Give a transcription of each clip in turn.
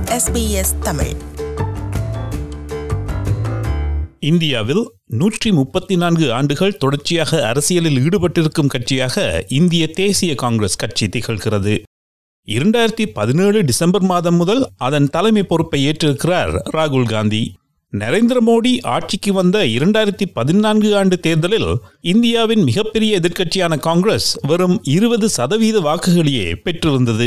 SBS Tamil இந்தியாவில் நூற்றி முப்பத்தி நான்கு ஆண்டுகள் தொடர்ச்சியாக அரசியலில் ஈடுபட்டிருக்கும் கட்சியாக இந்திய தேசிய காங்கிரஸ் கட்சி திகழ்கிறது இரண்டாயிரத்தி பதினேழு டிசம்பர் மாதம் முதல் அதன் தலைமை பொறுப்பை ஏற்றிருக்கிறார் ராகுல் காந்தி நரேந்திர மோடி ஆட்சிக்கு வந்த இரண்டாயிரத்தி பதினான்கு ஆண்டு தேர்தலில் இந்தியாவின் மிகப்பெரிய எதிர்க்கட்சியான காங்கிரஸ் வெறும் இருபது சதவீத வாக்குகளையே பெற்றிருந்தது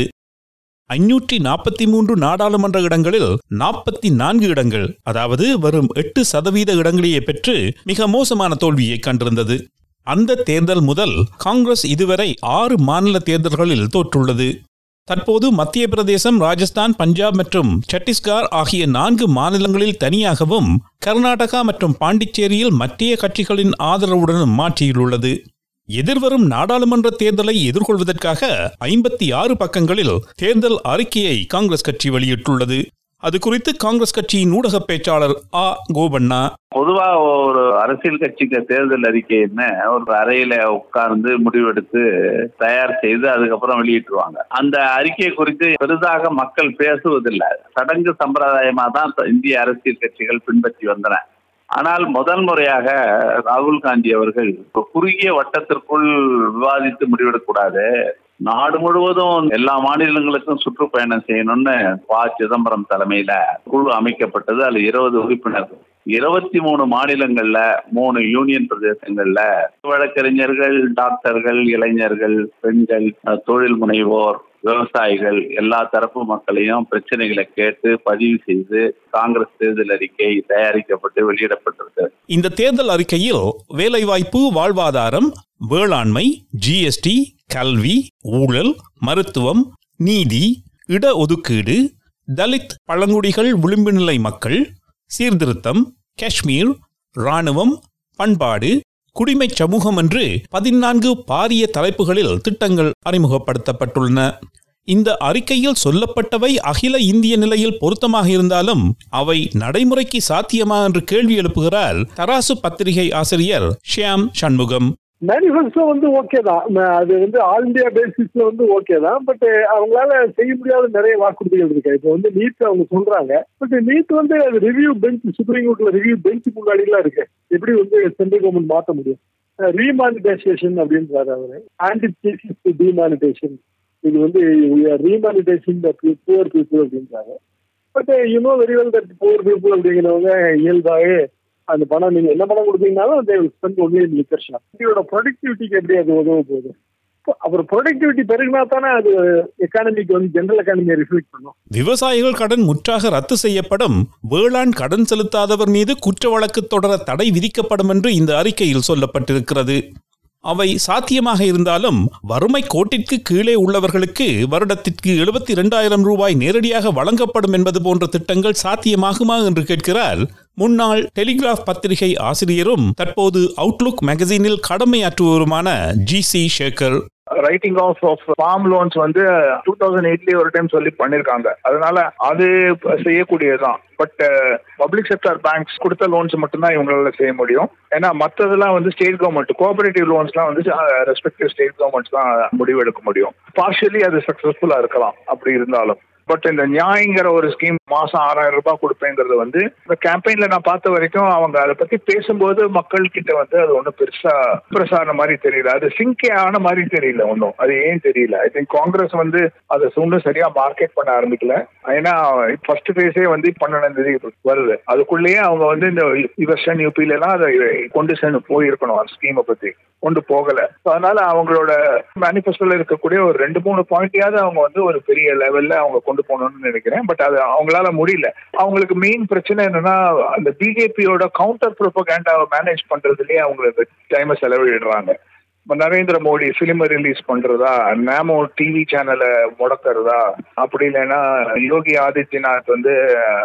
ஐநூற்றி நாற்பத்தி மூன்று நாடாளுமன்ற இடங்களில் நாற்பத்தி நான்கு இடங்கள் அதாவது வரும் எட்டு சதவீத இடங்களையே பெற்று மிக மோசமான தோல்வியை கண்டிருந்தது அந்த தேர்தல் முதல் காங்கிரஸ் இதுவரை ஆறு மாநில தேர்தல்களில் தோற்றுள்ளது தற்போது மத்திய பிரதேசம் ராஜஸ்தான் பஞ்சாப் மற்றும் சத்தீஸ்கர் ஆகிய நான்கு மாநிலங்களில் தனியாகவும் கர்நாடகா மற்றும் பாண்டிச்சேரியில் மத்திய கட்சிகளின் ஆதரவுடனும் மாற்றியில் உள்ளது எதிர்வரும் நாடாளுமன்ற தேர்தலை எதிர்கொள்வதற்காக ஐம்பத்தி ஆறு பக்கங்களில் தேர்தல் அறிக்கையை காங்கிரஸ் கட்சி வெளியிட்டுள்ளது அது குறித்து காங்கிரஸ் கட்சியின் ஊடக பேச்சாளர் ஆ கோபண்ணா பொதுவா ஒரு அரசியல் கட்சிக்கு தேர்தல் அறிக்கை என்ன ஒரு அறையில உட்கார்ந்து முடிவெடுத்து தயார் செய்து அதுக்கப்புறம் வெளியிட்டுருவாங்க அந்த அறிக்கை குறித்து பெரிதாக மக்கள் பேசுவதில்லை சடங்கு சம்பிரதாயமா தான் இந்திய அரசியல் கட்சிகள் பின்பற்றி வந்தன ஆனால் முதல் முறையாக ராகுல் காந்தி அவர்கள் குறுகிய வட்டத்திற்குள் விவாதித்து முடிவெடுக்கக்கூடாது நாடு முழுவதும் எல்லா மாநிலங்களுக்கும் சுற்றுப்பயணம் செய்யணும்னு ப சிதம்பரம் தலைமையில குழு அமைக்கப்பட்டது அதுல இருபது உறுப்பினர்கள் இருபத்தி மூணு மாநிலங்கள்ல மூணு யூனியன் பிரதேசங்கள்ல வழக்கறிஞர்கள் டாக்டர்கள் இளைஞர்கள் பெண்கள் தொழில் முனைவோர் விவசாயிகள் எல்லா தரப்பு மக்களையும் பிரச்சனைகளை கேட்டு பதிவு செய்து காங்கிரஸ் தேர்தல் அறிக்கை தயாரிக்கப்பட்டு வெளியிடப்பட்டிருக்கு இந்த தேர்தல் அறிக்கையில் வேலைவாய்ப்பு வாழ்வாதாரம் வேளாண்மை ஜிஎஸ்டி கல்வி ஊழல் மருத்துவம் நீதி இட ஒதுக்கீடு தலித் பழங்குடிகள் விளிம்பு நிலை மக்கள் சீர்திருத்தம் காஷ்மீர் இராணுவம் பண்பாடு குடிமை சமூகம் என்று பதினான்கு பாரிய தலைப்புகளில் திட்டங்கள் அறிமுகப்படுத்தப்பட்டுள்ளன இந்த அறிக்கையில் சொல்லப்பட்டவை அகில இந்திய நிலையில் பொருத்தமாக இருந்தாலும் அவை நடைமுறைக்கு சாத்தியமா என்று கேள்வி எழுப்புகிறார் தராசு பத்திரிகை ஆசிரியர் ஷியாம் சண்முகம் மேனிஃபெஸ்டோ வந்து ஓகே தான் அது வந்து ஆல் இந்தியா பேசிஸ்ல வந்து ஓகே தான் பட் அவங்களால செய்ய முடியாத நிறைய வாக்குறுதிகள் இருக்கு இப்போ வந்து நீட் அவங்க சொல்றாங்க பட் நீட் வந்து அது ரிவ்யூ பெஞ்ச் சுப்ரீம் கோர்ட்ல ரிவ்யூ பெஞ்ச் முன்னாடிலாம் இருக்கு எப்படி வந்து சென்ட்ரல் கவர்மெண்ட் மாற்ற முடியும் ரீமானிடைசேஷன் அப்படின்றாரு அவரு ஆன்டி டிமானிடைசேஷன் இது வந்து ரீமானிடைசிங் த புவர் பீப்புள் அப்படின்றாங்க but you know very well that poor people அப்படிங்கிறவங்க இயல்பாகவே அந்த பணம் நீங்க என்ன பணம் கொடுத்தீங்கனாலும் they spend only in liquor shop இதோட ப்ரொடக்டிவிட்டிக்கு எப்படி அது உதவ போகுது அப்புறம் ப்ரொடக்டிவிட்டி பெருகினா தானே அது எக்கானமிக்கு வந்து ஜெனரல் எக்கானமியை ரிஃப்ளெக்ட் பண்ணும் விவசாயிகள் கடன் முற்றாக ரத்து செய்யப்படும் வேளாண் கடன் செலுத்தாதவர் மீது குற்ற வழக்கு தொடர தடை விதிக்கப்படும் என்று இந்த அறிக்கையில் சொல்லப்பட்டிருக்கிறது அவை சாத்தியமாக இருந்தாலும் வறுமை கோட்டிற்கு கீழே உள்ளவர்களுக்கு வருடத்திற்கு எழுபத்தி இரண்டாயிரம் ரூபாய் நேரடியாக வழங்கப்படும் என்பது போன்ற திட்டங்கள் சாத்தியமாகுமா என்று கேட்கிறார் முன்னாள் டெலிகிராஃப் பத்திரிகை ஆசிரியரும் தற்போது அவுட்லுக் மேகசினில் கடமையாற்றுவருமான G C Sekhar writing off off farm loans வந்து டூ தௌசண்ட் எயிட்லயே ஒரு டைம் சொல்லி பண்ணிருக்காங்க அதனால அது செய்யக்கூடியதுதான் பட் பப்ளிக் செக்டர் பேங்க்ஸ் கொடுத்த லோன்ஸ் மட்டும்தான் இவங்களால செய்ய முடியும் ஏன்னா மற்றதெல்லாம் வந்து ஸ்டேட் கவர்மெண்ட் கோஆபரேட்டிவ் லோன்ஸ்லாம் வந்து ரெஸ்பெக்டிவ் ஸ்டேட் கவர்மெண்ட்ஸ் தான் முடிவெடுக்க முடியும் பார்ஷியலி அது சக்சஸ்ஃபுல்லா இருக்கலாம் அப்படி இருந்தாலும் பட் இந்த நியாயங்கிற ஒரு ஸ்கீம் மாசம் ஆறாயிரம் ரூபாய் கொடுப்பேங்கிறது வந்து இந்த கேம்பெயின்ல நான் பார்த்த வரைக்கும் அவங்க அதை பத்தி பேசும்போது மக்கள் கிட்ட வந்து அது ஒன்றும் பெருசா பிரசார மாதிரி தெரியல அது சிங்கே ஆன மாதிரி தெரியல ஒன்றும் அது ஏன் தெரியல ஐ திங்க் காங்கிரஸ் வந்து அதை ஒன்றும் சரியா மார்க்கெட் பண்ண ஆரம்பிக்கல ஏன்னா ஃபர்ஸ்ட் ஃபேஸே வந்து பன்னெண்டாம் தேதி வருது அதுக்குள்ளேயே அவங்க வந்து இந்த வெஸ்டர்ன் யூபில எல்லாம் அதை கொண்டு சென்று போயிருக்கணும் அந்த ஸ்கீமை பத்தி கொண்டு போகல அதனால அவங்களோட மேனிஃபெஸ்டோல இருக்கக்கூடிய ஒரு ரெண்டு மூணு பாயிண்டையாவது அவங்க வந்து ஒரு பெரிய லெவல்ல அவங்க கொண்டு போகணும்னு நினைக்கிறேன் பட் அது அவங்களால முடியல அவங்களுக்கு மெயின் பிரச்சனை என்னன்னா அந்த பிஜேபியோட கவுண்டர் ப்ரொபகேண்டாவை மேனேஜ் பண்றதுலயே அவங்களுக்கு டைமை செலவிடுறாங்க நரேந்திர மோடி பிலிம் ரிலீஸ் பண்றதா நேமோ டிவி சேனலை முடக்கிறதா அப்படி இல்லைன்னா யோகி ஆதித்யநாத் வந்து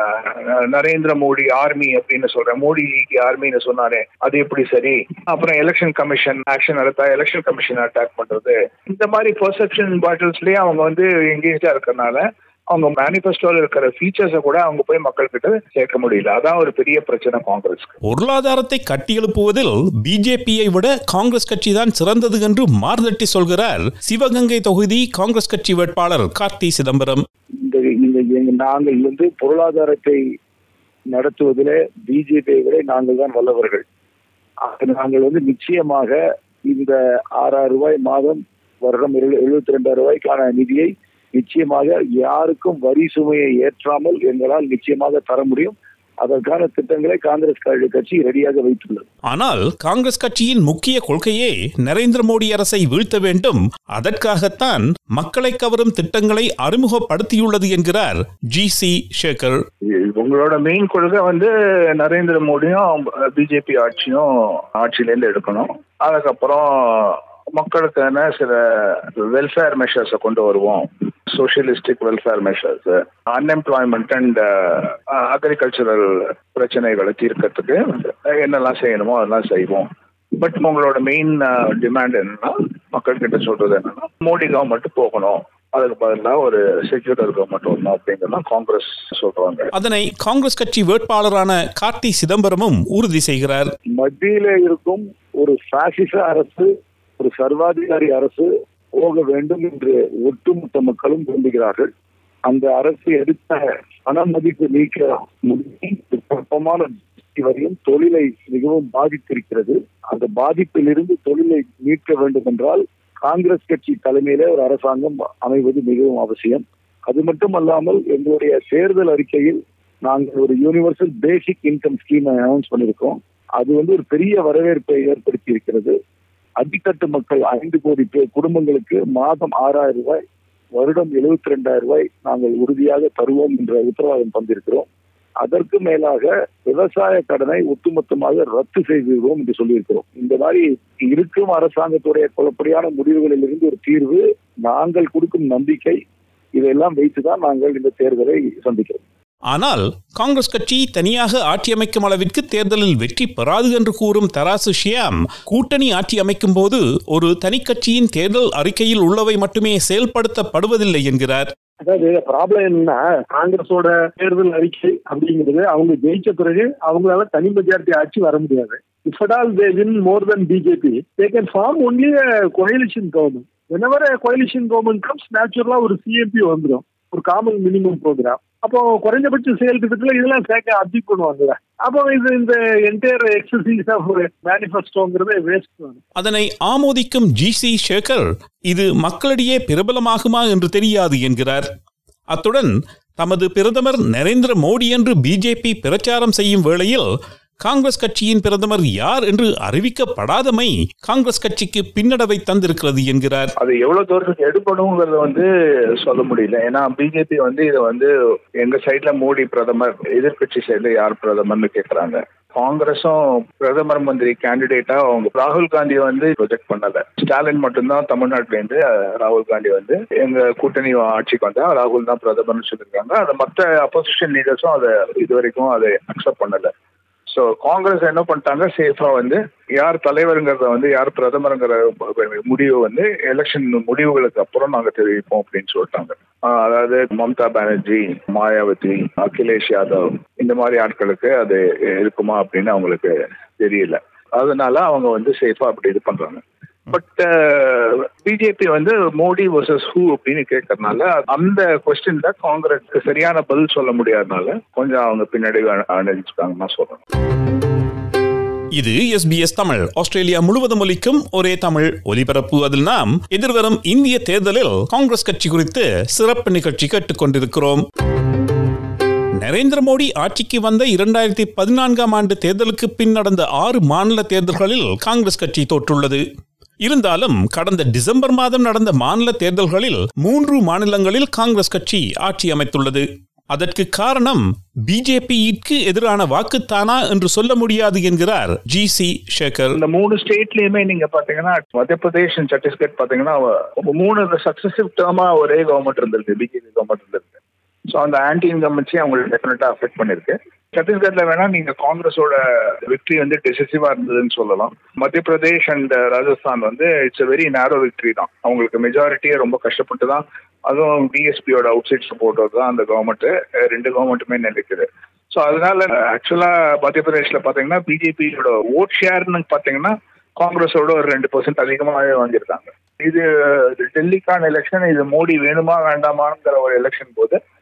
நரேந்திர மோடி ஆர்மி அப்படின்னு சொல்றேன் மோடி ஆர்மின்னு சொன்னாரே அது எப்படி சரி அப்புறம் எலெக்ஷன் கமிஷன் ஆக்ஷன் எடுத்தா எலெக்ஷன் கமிஷன் அட்டாக் பண்றது இந்த மாதிரி பெர்செப்ஷன் பாட்டில்ஸ்லயே அவங்க வந்து எங்கேஜா இருக்கிறதுனால அவங்க மேனிபெஸ்டோல இருக்கிற ஃபீச்சர்ஸை கூட அவங்க போய் மக்கள் கிட்ட சேர்க்க முடியல அதான் ஒரு பெரிய பிரச்சனை காங்கிரஸ்க்கு பொருளாதாரத்தை கட்டியெழுப்புவதில் பிஜேபியை விட காங்கிரஸ் கட்சி தான் சிறந்தது என்று மார்தட்டி சொல்கிறார் சிவகங்கை தொகுதி காங்கிரஸ் கட்சி வேட்பாளர் கார்த்தி சிதம்பரம் இந்த இந்த இன்னைக்கு எங்க நாங்கள் வந்து பொருளாதாரத்தை நடத்துவதிலே பிஜேபியை விட நாங்கள் தான் வல்லவர்கள் ஆக நாங்கள் வந்து நிச்சயமாக இந்த ஆறாயிரம் ரூபாய் மாதம் வருடம் எழுபத்தி ரெண்டாயிரம் ரூபாய்க்கான நிதியை நிச்சயமாக யாருக்கும் வரி சுமையை ஏற்றாமல் எங்களால் நிச்சயமாக தர முடியும் அதற்கான திட்டங்களை காங்கிரஸ் கட்சி ரெடியாக வைத்துள்ளது ஆனால் காங்கிரஸ் கட்சியின் முக்கிய கொள்கையே நரேந்திர மோடி அரசை வீழ்த்த வேண்டும் அதற்காகத்தான் மக்களை கவரும் திட்டங்களை அறிமுகப்படுத்தியுள்ளது என்கிறார் ஜி சி சேகர் உங்களோட மெயின் கொள்கை வந்து நரேந்திர மோடியும் பிஜேபி ஆட்சியும் ஆட்சியிலேருந்து எடுக்கணும் அதுக்கப்புறம் மக்களுக்கான சில வெல்ஃபேர் மெஷர்ஸை கொண்டு வருவோம் socialistic welfare measures unemployment and agricultural பிரச்சனைகளை தீர்க்கறதுக்கு என்னெல்லாம் செய்யணுமோ அதெல்லாம் செய்வோம் பட் உங்களோட மெயின் டிமாண்ட் என்னன்னா மக்கள் கிட்ட சொல்றது என்னன்னா மோடி கவர்மெண்ட் போகணும் அதுக்கு பதிலாக ஒரு செக்யூலர் கவர்மெண்ட் வரணும் அப்படிங்கிறதான் காங்கிரஸ் சொல்றாங்க அதனை காங்கிரஸ் கட்சி வேட்பாளரான கார்த்தி சிதம்பரமும் உறுதி செய்கிறார் மத்தியில இருக்கும் ஒரு பாசிச அரசு ஒரு சர்வாதிகாரி அரசு போக வேண்டும் என்று ஒட்டுமொத்த மக்களும் விரும்புகிறார்கள் அந்த அரசு எடுத்த பண மதிப்பு நீக்க குழப்பமான வரையும் தொழிலை மிகவும் பாதித்திருக்கிறது அந்த பாதிப்பில் இருந்து தொழிலை மீட்க வேண்டும் என்றால் காங்கிரஸ் கட்சி தலைமையில ஒரு அரசாங்கம் அமைவது மிகவும் அவசியம் அது மட்டுமல்லாமல் எங்களுடைய தேர்தல் அறிக்கையில் நாங்கள் ஒரு universal basic income scheme announce பண்ணியிருக்கோம் அது வந்து ஒரு பெரிய வரவேற்பை ஏற்படுத்தி இருக்கிறது அடித்தட்டு மக்கள் ஐந்து கோடி பேர் குடும்பங்களுக்கு மாதம் ஆறாயிரம் ரூபாய் வருடம் எழுபத்தி ரெண்டாயிரம் ரூபாய் நாங்கள் உறுதியாக தருவோம் என்ற உத்தரவாதம் தந்திருக்கிறோம் அதற்கு மேலாக விவசாய கடனை ஒட்டுமொத்தமாக ரத்து செய்திருவோம் என்று சொல்லியிருக்கிறோம் இந்த மாதிரி இருக்கும் அரசாங்கத்துடைய குழப்படியான முடிவுகளில் இருந்து ஒரு தீர்வு நாங்கள் கொடுக்கும் நம்பிக்கை இதையெல்லாம் வைத்துதான் நாங்கள் இந்த தேர்தலை சந்திக்கிறோம் ஆனால் காங்கிரஸ் கட்சி தனியாக ஆட்சி அமைக்கும் அளவிற்கு தேர்தலில் வெற்றி பெறாது என்று கூறும் தராசு ஷியாம் கூட்டணி ஆட்சி அமைக்கும் போது ஒரு தனி கட்சியின் தேர்தல் அறிக்கையில் உள்ளவை மட்டுமே செயல்படுத்தப்படுவதில்லை என்கிறார் அதாவது ப்ராப்ளம் என்னன்னா காங்கிரஸோட தேர்தல் அறிக்கை அப்படிங்கிறது அவங்க ஜெயிச்ச பிறகு அவங்களால தனி மெஜாரிட்டி ஆட்சி வர முடியாது if at all they win more then BJP they can form only coalition government whenever a coalition government comes நேச்சுரலா ஒரு சிஎம்பி வந்துடும் ஒரு காமன் மினிமம் ப்ரோக்ராம் அப்போ குறைஞ்சபட்ச செயல் திட்டத்துல இதெல்லாம் சேர்க்க அப்ஜெக்ட் பண்ணுவாங்கல்ல அப்போ இது இந்த என்டையர் எக்ஸசைஸ் ஆஃப் மேனிஃபெஸ்டோங்கிறத வேஸ்ட் அதனை ஆமோதிக்கும் ஜி சி சேகர் இது மக்களிடையே பிரபலமாகுமா என்று தெரியாது என்கிறார் அத்துடன் தமது பிரதமர் நரேந்திர மோடி என்று பிஜேபி பிரச்சாரம் செய்யும் வேளையில் காங்கிரஸ் கட்சியின் பிரதமர் யார் என்று அறிவிக்கப்படாதமை காங்கிரஸ் கட்சிக்கு பின்னடைவை தந்திருக்கிறது என்கிறார் அது எவ்வளவு தூரத்துக்கு எடுபடுங்கிறத வந்து சொல்ல முடியல ஏன்னா பிஜேபி வந்து இதை வந்து எங்க சைட்ல மோடி பிரதமர் எதிர்கட்சி சைட்ல யார் பிரதமர்னு கேக்குறாங்க காங்கிரஸும் பிரதமர் மந்திரி கேண்டிடேட்டா அவங்க ராகுல் காந்தி வந்து ப்ரொஜெக்ட் பண்ணல ஸ்டாலின் மட்டும்தான் தமிழ்நாட்டுல இருந்து ராகுல் காந்தி வந்து எங்க கூட்டணி ஆட்சிக்கு வந்தா ராகுல் தான் பிரதமர்னு சொல்லியிருக்காங்க அதை மற்ற அப்போசிஷன் லீடர்ஸும் அதை இது வரைக்கும் அதை அக்செப்ட் பண்ணல ஸோ காங்கிரஸ் என்ன பண்ணிட்டாங்க சேஃபா வந்து யார் தலைவருங்கிறத வந்து யார் பிரதமருங்கிற முடிவு வந்து எலெக்ஷன் முடிவுகளுக்கு அப்புறம் நாங்க தெரிவிப்போம் அப்படின்னு சொல்லிட்டாங்க அதாவது மம்தா பானர்ஜி மாயாவதி அகிலேஷ் யாதவ் இந்த மாதிரி ஆட்களுக்கு அது இருக்குமா அப்படின்னு அவங்களுக்கு தெரியல அதனால அவங்க வந்து சேஃபா அப்படி இது பண்றாங்க பட் பிஜேபி வந்து மோடி வர்சஸ் ஹூ அப்படின்னு கேட்கறதுனால அந்த கொஸ்டின்ல காங்கிரஸ்க்கு சரியான பதில் சொல்ல முடியாதனால கொஞ்சம் அவங்க பின்னாடி அணிஞ்சுக்காங்கன்னு சொல்றேன் இது எஸ்பிஎஸ் தமிழ் ஆஸ்திரேலியா முழுவதும் ஒலிக்கும் ஒரே தமிழ் ஒலிபரப்பு அதில் நாம் எதிர்வரும் இந்திய தேர்தலில் காங்கிரஸ் கட்சி குறித்து சிறப்பு நிகழ்ச்சி கேட்டுக்கொண்டிருக்கிறோம் நரேந்திர மோடி ஆட்சிக்கு வந்த இரண்டாயிரத்தி பதினான்காம் ஆண்டு தேர்தலுக்கு பின் நடந்த ஆறு மாநில தேர்தல்களில் காங்கிரஸ் கட்சி தோற்றுள்ளது இருந்தாலும் கடந்த டிசம்பர் மாதம் நடந்த மாநில தேர்தல்களில் மூன்று மாநிலங்களில் காங்கிரஸ் கட்சி ஆட்சி அமைத்துள்ளது அதற்கு காரணம் பிஜேபிக்கு எதிரான வாக்குத்தானா என்று சொல்ல முடியாது என்கிறார் ஜி சி சேகர் இந்த மூணு ஸ்டேட்லயுமே நீங்க பாத்தீங்கன்னா மத்திய பிரதேஷ் சத்தீஸ்கர் பாத்தீங்கன்னா மூணு சக்சசிவ் டேர்மா ஒரே கவர்மெண்ட் இருந்திருக்கு பிஜேபி கவர்மெண்ட் இருந்திருக்கு ஸோ அந்த ஆன்டி இன்கம்பன்சி அவங்களுக்கு டெஃபினட்டா அஃபெக்ட் பண்ணிருக்கு சத்தீஸ்கர்ல வேணா நீங்க காங்கிரஸோட விக்டரி வந்து டெசிசிவா இருந்ததுன்னு சொல்லலாம் மத்திய பிரதேஷ் அண்ட் ராஜஸ்தான் வந்து இட்ஸ் வெரி நேரோ விக்டரி தான் அவங்களுக்கு மெஜாரிட்டியே ரொம்ப கஷ்டப்பட்டு தான் அதுவும் பிஎஸ்பியோட அவுட் சைட் சப்போர்ட்டர் தான் அந்த கவர்மெண்ட் ரெண்டு கவர்மெண்ட்டுமே நினைக்குது ஸோ அதனால ஆக்சுவலா மத்திய பிரதேஷ்ல பாத்தீங்கன்னா பிஜேபியோட ஓட் ஷேர்னு பாத்தீங்கன்னா காங்கிரஸோட ஒரு ரெண்டு பர்சன்ட் அதிகமாகவே வாங்கியிருக்காங்க இது டெல்லிக்கான எலெக்ஷன் இது மோடி வேணுமா வேண்டாமாங்கிற ஒரு எலெக்ஷன் போது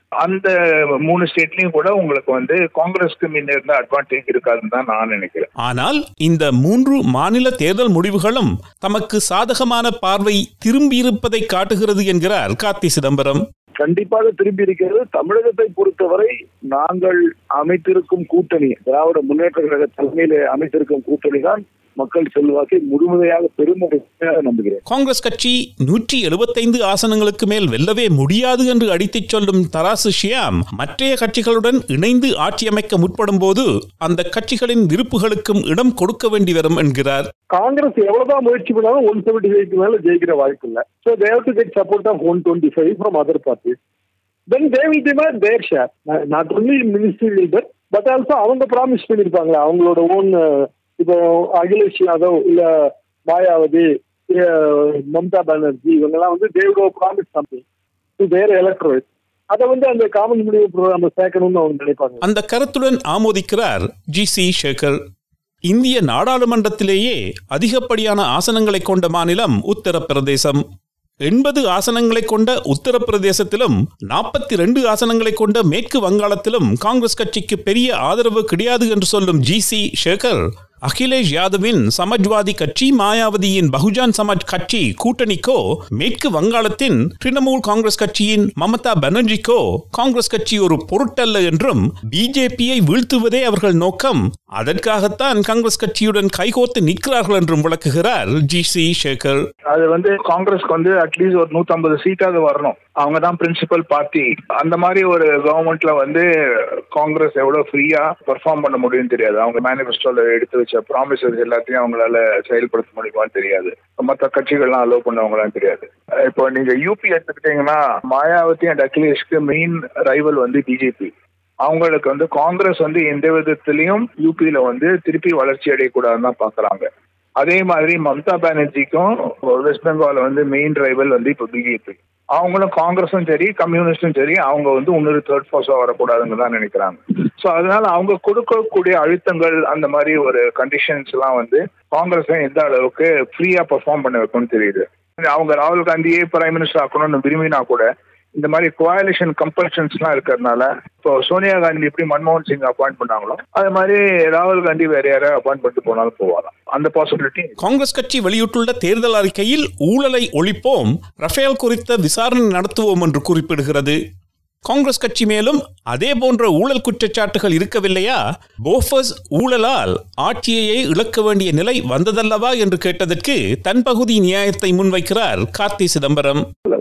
அந்த மூணு ஸ்டேட்லயும் கூட உங்களுக்கு வந்து காங்கிரஸ்க்கு முன்ன இருந்த அட்வான்டேஜ் இருக்காதுன்னு தான் நான் நினைக்கிறேன் ஆனால் இந்த மூன்று மாநில தேர்தல் முடிவுகளும் தமக்கு சாதகமான பார்வை திரும்பியிருப்பதை காட்டுகிறது என்கிறார் கார்த்தி சிதம்பரம் கண்டிப்பாக திரும்பி இருக்கிறது தமிழகத்தை பொறுத்தவரை நாங்கள் அமைத்திருக்கும் கூட்டணி திராவிட முன்னேற்ற கழக தலைமையில அமைத்திருக்கும் கூட்டணி தான் மக்கள் செல்வாக்கை முழுமையாக பெருமுறையாக நம்புகிறேன் காங்கிரஸ் கட்சி நூற்றி எழுபத்தைந்து ஆசனங்களுக்கு மேல் வெல்லவே முடியாது என்று அடித்துச் சொல்லும் தராசு ஷியாம் மற்றைய கட்சிகளுடன் இணைந்து ஆட்சி அமைக்க முற்படும் போது அந்த கட்சிகளின் விருப்புகளுக்கும் இடம் கொடுக்க வேண்டி வரும் என்கிறார் காங்கிரஸ் எவ்வளவுதான் முயற்சி பண்ணாலும் ஒன் செவன்டி ஃபைவ்க்கு மேல ஜெயிக்கிற வாய்ப்பு இல்ல so they've to get support of one twenty five from other parties then they will demand their share not only ministry leader but also அவங்க ப்ராமிஸ் பண்ணியிருப்பாங்களா அவங்களோட ஓன் இப்போ அகிலேஷ் யாதவ் இல்ல மாயாவதி அஹ், மம்தா பானர்ஜி இவங்கெல்லாம் வந்து they've promise something to their electorate அதை வந்து அந்த காமன் முடிவு ப்ரோக்ராம் சேர்க்கணும்னு அவங்க நினைப்பாங்க அந்த கருத்துடன் ஆமோதிக்கிறார் ஜி சி சேகர் இந்திய நாடாளுமன்றத்திலேயே அதிகப்படியான ஆசனங்களை கொண்ட மாநிலம் உத்தரப்பிரதேசம் எண்பது ஆசனங்களை கொண்ட உத்தரப்பிரதேசத்திலும் நாற்பத்தி ரெண்டு ஆசனங்களை கொண்ட மேற்கு வங்காளத்திலும் காங்கிரஸ் கட்சிக்கு பெரிய ஆதரவு கிடையாது என்று சொல்லும் ஜி சி சேகர் அகிலேஷ் யாதவின் சமாஜ்வாதி கட்சி மாயாவதியின் பகுஜான் சமாஜ் கட்சி கூட்டணிக்கோ மேற்கு வங்காளத்தின் திரிணாமுல் காங்கிரஸ் கட்சியின் மமதா பானர்ஜிக்கோ காங்கிரஸ் கட்சி ஒரு பொருட்டல்ல என்றும் பிஜேபியை வீழ்த்துவதே அவர்கள் நோக்கம் அதற்காகத்தான் காங்கிரஸ் கட்சியுடன் கைகோத்து நிற்கிறார்கள் என்றும் விளக்குகிறார் ஜி சி சேகர் அது வந்து காங்கிரஸ்க்கு வந்து அட்லீஸ்ட் ஒரு நூத்தம்பது சீட்டாவது வரணும் அவங்க தான் பிரின்சிபல் பார்ட்டி அந்த மாதிரி ஒரு கவர்மெண்ட்ல வந்து காங்கிரஸ் எவ்வளவு ஃப்ரீயா பெர்ஃபார்ம் பண்ண முடியும்னு தெரியாது அவங்க மேனிஃபெஸ்டோல எடுத்து வச்ச ப்ராமிசஸ் எல்லாத்தையும் அவங்களால செயல்படுத்த முடியுமான்னு தெரியாது மற்ற கட்சிகள்லாம் அலோவ் பண்ணவங்களாம் தெரியாது இப்போ நீங்க யூபி எடுத்துக்கிட்டீங்கன்னா மாயாவதி அண்ட் அகிலேஷ்க்கு மெயின் ரைவல் வந்து பிஜேபி அவங்களுக்கு வந்து காங்கிரஸ் வந்து எந்த விதத்திலையும் யூபியில வந்து திருப்பி வளர்ச்சி அடையக்கூடாதுன்னு தான் பாக்குறாங்க அதே மாதிரி மம்தா பானர்ஜிக்கும் வெஸ்ட் பெங்கால் வந்து மெயின் ரைவல் வந்து இப்போ பிஜேபி அவங்களும் காங்கிரஸும் சரி கம்யூனிஸ்டும் சரி அவங்க வந்து இன்னொரு தேர்ட் ஃபோர்ஸா வரக்கூடாதுன்னு தான் நினைக்கிறாங்க ஸோ அதனால அவங்க கொடுக்கக்கூடிய அழுத்தங்கள் அந்த மாதிரி ஒரு கண்டிஷன்ஸ் எல்லாம் வந்து காங்கிரஸை எந்த அளவுக்கு ஃப்ரீயா பெர்ஃபார்ம் பண்ண வைக்கும்னு தெரியுது அவங்க ராகுல் காந்தியே பிரைம் மினிஸ்டர் ஆக்கணும்னு விரும்பினா கூட இந்த மாதிரி கோயாலிஷன் கம்பல்ஷன்ஸ்லாம் இருக்கிறதுனால இப்போ சோனியா காந்தி எப்படி மன்மோகன் சிங் அப்பாயிண்ட் பண்ணாங்களோ அது மாதிரி ராகுல் காந்தி வேற யாராவது அப்பாயிண்ட் பண்ணிட்டு போனாலும் போவாராம் அந்த பாசிபிலிட்டி காங்கிரஸ் கட்சி வெளியிட்டுள்ள தேர்தல் அறிக்கையில் ஊழலை ஒழிப்போம் ரஃபேல் குறித்த விசாரணை நடத்துவோம் என்று குறிப்பிடுகிறது காங்கிரஸ் கட்சி மேலும் அதே போன்ற ஊழல் குற்றச்சாட்டுகள் இருக்கவில்லையா போஃபர்ஸ் ஊழலால் ஆட்சியையே இழக்க வேண்டிய நிலை வந்ததல்லவா என்று கேட்டதற்கு தன் பகுதி நியாயத்தை முன்வைக்கிறார் கார்த்தி சிதம்பரம்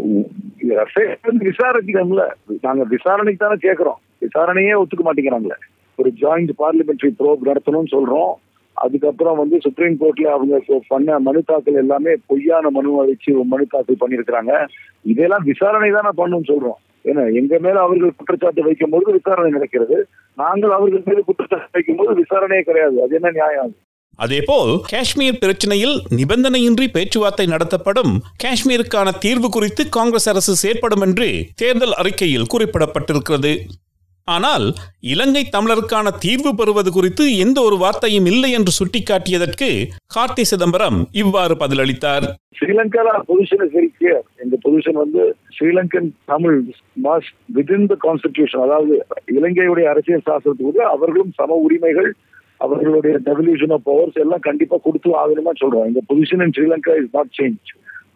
ரஃபேல் வந்து விசாரிக்கணும்ல நாங்க விசாரணைக்கு தானே கேட்கிறோம் விசாரணையே ஒத்துக்க மாட்டேங்கிறாங்களே ஒரு ஜாயிண்ட் பார்லிமெண்டரி ப்ரோப் நடத்தணும்னு சொல்றோம் அதுக்கப்புறம் வந்து சுப்ரீம் கோர்ட்ல அவங்க பண்ண மனு தாக்கல் எல்லாமே பொய்யான மனுவை வச்சு மனு தாக்கல் பண்ணியிருக்கிறாங்க இதெல்லாம் விசாரணை தானே பண்ணணும்னு சொல்றோம் ஏன்னா எங்க மேல அவர்கள் குற்றச்சாட்டு வைக்கும் போது விசாரணை நடக்கிறது நாங்கள் அவர்கள் மீது குற்றச்சாட்டு வைக்கும் போது விசாரணையே கிடையாது அது என்ன நியாயம் அதேபோல் காஷ்மீர் பிரச்சனையில் நிபந்தனையின்றி பேச்சுவார்த்தை நடத்தப்படும் காஷ்மீருக்கான தீர்வு குறித்து காங்கிரஸ் அரசு செயற்படும் என்று தேர்தல் அறிக்கையில் குறிப்பிடப்பட்டிருக்கிறது ஆனால் இலங்கை தமிழருக்கான தீர்வு பெறுவது குறித்து எந்த ஒரு வார்த்தையும் இல்லை என்று சுட்டிக்காட்டியதற்கு கார்த்தி சிதம்பரம் இவ்வாறு பதிலளித்தார் ஸ்ரீலங்கால பொசிஷன் இஸ் வெரி கிளியர் எங்க பொசிஷன் வந்து Sri Lankan Tamil mass within the constitution அதாவது இலங்கையுடைய அரசியல் சாஸ்திரத்துக்கு அவர்களும் சம உரிமைகள் அவர்களுடைய டெவல்யூஷன் ஆஃப் பவர்ஸ் எல்லாம் கண்டிப்பா கொடுத்து ஆகணுமா சொல்றோம் எங்க position in Sri Lanka is not change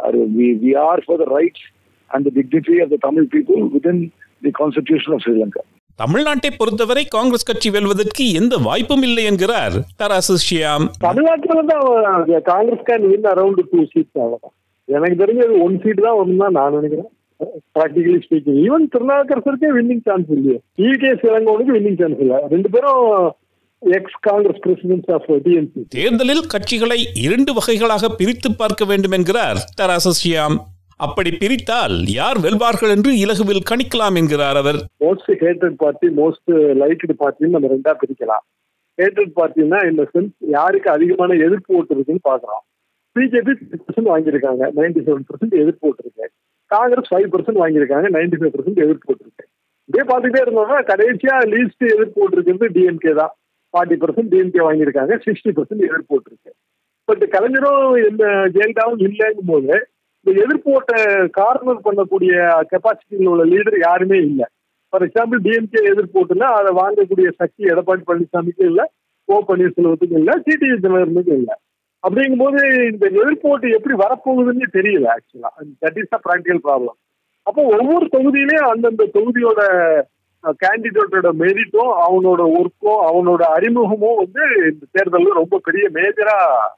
we are for the rights and the dignity of the Tamil people within the constitution of Sri Lanka தமிழ்நாட்டை பொறுத்தவரை காங்கிரஸ் கட்சி வெல்வதற்கு எந்த வாய்ப்பும் இல்லை என்கிறார் தராசு ஷியாம் தமிழ்நாட்டுல வந்து அவன் Congress can win around two seats அவ்வளவுதான் எனக்கு தெரிஞ்சது ஒன் சீட் தான் வரும் தான் நான் நினைக்கிறேன் ப்ராக்டிகலி ஸ்பீக்கிங் ஈவன் திருநாவுக்கரசருக்கே வின்னிங் சான்ஸ் இல்லையே இகே இளங்கோனுக்கு வின்னிங் சான்ஸ் இல்லை ரெண்டு பேரும் ex Congress president of TNC தேர்தலில் கட்சிகளை இரண்டு வகைகளாக பிரித்து பார்க்க வேண்டும் என்கிறார் தராசு ஷியாம் அப்படி பிரித்தால் யார் வெல்வார்கள் என்று இலகுவில் கணிக்கலாம் என்கிறார் அவர் most hated party most liked பார்ட்டின்னு நம்ம ரெண்டா பிரிக்கலாம் ஹேட்டட் பார்ட்டினா இந்த சென்ஸ் யாருக்கு அதிகமான எதிர்ப்பு ஓட்டு இருக்குன்னு பாக்குறோம் பிஜேபி பர்சன்ட் வாங்கியிருக்காங்க நைன்டி செவன் பர்சன்ட் எதிர்ப்பு ஓட்டு இருக்கு காங்கிரஸ் ஃபைவ் பர்சன்ட் வாங்கியிருக்காங்க நைன்டி ஃபைவ் பர்சன்ட் எதிர்ப்பு ஓட்டு இருக்கு இதே பார்த்துட்டே இருந்தோம்னா கடைசியா லீஸ்ட் எதிர்ப்பு ஓட்டு இருக்கிறது டிஎம்கே தான் ஃபார்ட்டி பர்சன்ட் டிஎம்கே வாங்கியிருக்காங்க சிக்ஸ்டி பர்சன்ட் எதிர்ப்பு ஓட்டு இருக்கு பட் கலைஞரும் இந்த ஜெயலலிதாவும் இல்லைங்கும் போது இந்த எதிர்ப்பு ஓட்டை கார்னர் பண்ணக்கூடிய கெப்பாசிட்டியில் உள்ள லீடர் யாருமே இல்லை ஃபார் எக்ஸாம்பிள் டிஎம்கே எதிர்ப்போட்டுல அதை வாங்கக்கூடிய சக்தி எடப்பாடி பழனிசாமிக்கு இல்ல ஓ பன்னீர்செல்வத்துக்கு இல்ல டிடிவி தினகரனுக்கு இல்ல அப்படிங்கும்போது இந்த எதிர்ப்போட்டு எப்படி வரப்போகுதுன்னு தெரியல ஆக்சுவலா that is a practical problem அப்போ ஒவ்வொரு தொகுதியிலையும் அந்தந்த தொகுதியோட கேண்டிடேட்டோட மெரிட்டும் அவனோட ஒர்க்கும் அவனோட அறிமுகமும் வந்து இந்த தேர்தலில் ரொம்ப பெரிய மேஜரா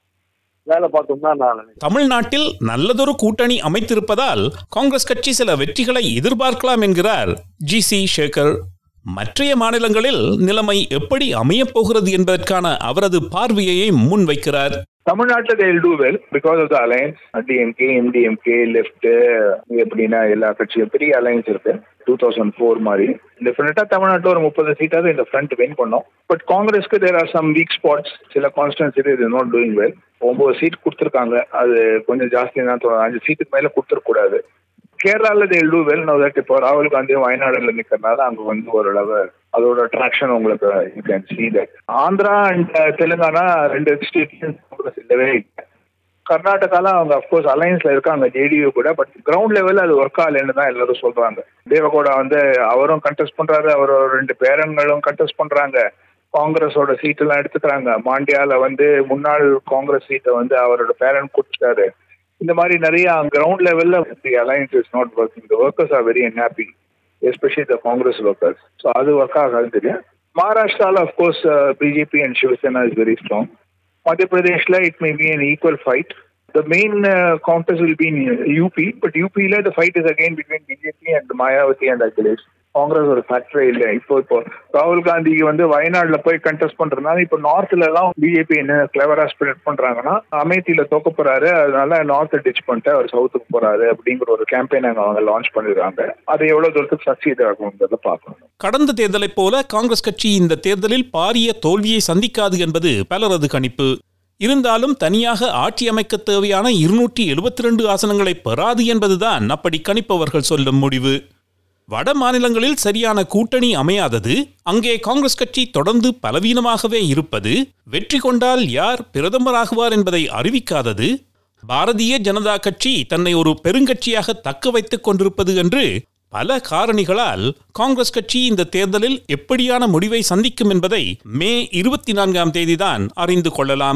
வேலை பார்த்தோம்னா நான் நினைக்கிறேன் தமிழ்நாட்டில் நல்லதொரு கூட்டணி அமைத்திருப்பதால் காங்கிரஸ் கட்சி சில வெற்றிகளை எதிர்பார்க்கலாம் என்கிறார் ஜி சி சேகர் மற்றைய மாநிலங்களில் நிலைமை எப்படி அமையப் போகிறது என்பதற்கான அவரது பார்வையை முன்வைக்கிறார் தமிழ்நாட்டில் they'll do well because of the alliance DMK MDMK left எப்படின்னா எல்லா கட்சியும் பெரிய அலையன்ஸ் இருக்கு டூ தௌசண்ட் ஃபோர் மாதிரி டெஃபினட்டா தமிழ்நாட்டில் ஒரு முப்பது சீட்டாவது இந்த ஃப்ரண்ட் வின் பண்ணோம் பட் காங்கிரஸ்க்கு there are some weak spots சில கான்ஸ்டன்சி இது நாட் டூயிங் வெல் ஒன்பது சீட் கொடுத்துருக்காங்க அது கொஞ்சம் ஜாஸ்தி தான் தோணும் அஞ்சு சீட்டுக்கு மேல கொடுத்துருக்கூடாது கேரளாவில் தேல் டூ வெல் நோ தட் இப்போ ராகுல் காந்தியும் வயநாடுல நிற்கிறனால அங்கே வந்து ஓரளவு அதோட அட்ராக்ஷன் உங்களுக்கு you can see that Andhra and Telangana ரெண்டு ஸ்டேட்லையும் காங்கிரஸ் இல்லவே இல்லை கர்நாடகால அவங்க அஃப்கோர்ஸ் அலையன்ஸ்ல இருக்காங்க ஜேடியு கூட பட் கிரவுண்ட் லெவல்ல அது ஒர்க் ஆகலைன்னு தான் எல்லாரும் சொல்றாங்க தேவகவுடா வந்து அவரும் கண்டெஸ்ட் பண்றாரு அவரோட ரெண்டு பேரங்களும் கண்டெஸ்ட் பண்றாங்க காங்கிரஸோட சீட் எல்லாம் எடுத்துக்கிறாங்க மாண்டியால வந்து முன்னாள் காங்கிரஸ் சீட்டை வந்து அவரோட பேரன் கொடுத்துட்டாரு இந்த மாதிரி நிறைய கிரவுண்ட் லெவல்ல the alliance is not working the workers are very unhappy especially the Congress workers so அது ஒர்க் ஆகாது தெரியும் மகாராஷ்டிரால of course BJP and Shiv Sena is very strong Madhya Pradeshla, it may be an equal fight. The main uh, contest will be in UP, but UP la the fight is again between BJP and Mayawati and Akhilesh. Congress ஒரு ஃபேக்டரே இல்லை இப்போ இப்போ ராகுல் காந்திக்கு வந்து வயநாடுல போய் contest பண்றதுனால இப்போ நார்த்ல எல்லாம் பிஜேபி என்ன கிளவரா ஸ்ப்ரெட் பண்றாங்கன்னா அமேத்தியில தோக்க போறாரு அதனால நார்த் டிச் பண்ணிட்டு அவர் சவுத்துக்கு போறாரு அப்படிங்கிற ஒரு கேம்பெயின் அங்க அவங்க லான்ச் பண்ணிருக்காங்க அது எவ்வளவு தூரத்துக்கு சக்சீட் ஆகுங்கிறத பார்க்கணும் கடந்த தேர்தலைப் போல காங்கிரஸ் கட்சி இந்த தேர்தலில் பாரிய தோல்வியை சந்திக்காது என்பது பலரது கணிப்பு இருந்தாலும் தனியாக ஆட்சி அமைக்க தேவையான இருநூற்றி எழுபத்தி ரெண்டு ஆசனங்களை பெறாது என்பதுதான் அப்படி கணிப்பவர்கள் சொல்லும் முடிவு வட மாநிலங்களில் சரியான கூட்டணி அமையாதது அங்கே காங்கிரஸ் கட்சி தொடர்ந்து பலவீனமாகவே இருப்பது வெற்றி கொண்டால் யார் பிரதமராகுவார் என்பதை அறிவிக்காதது பாரதிய ஜனதா கட்சி தன்னை ஒரு பெருங்கட்சியாக தக்க வைத்துக் கொண்டிருப்பது என்று பல காரணிகளால் காங்கிரஸ் கட்சி இந்த தேர்தலில் எப்படியான முடிவை சந்திக்கும் என்பதை மே இருபத்தி நான்காம் தேதிதான் அறிந்து கொள்ளலாம்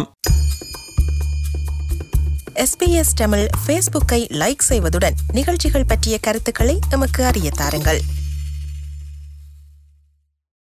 எஸ்பிஎஸ் தமிழ் ஃபேஸ்புக்கை லைக் செய்வதுடன் நிகழ்ச்சிகள் பற்றிய கருத்துக்களை எமக்கு அறிய தாருங்கள்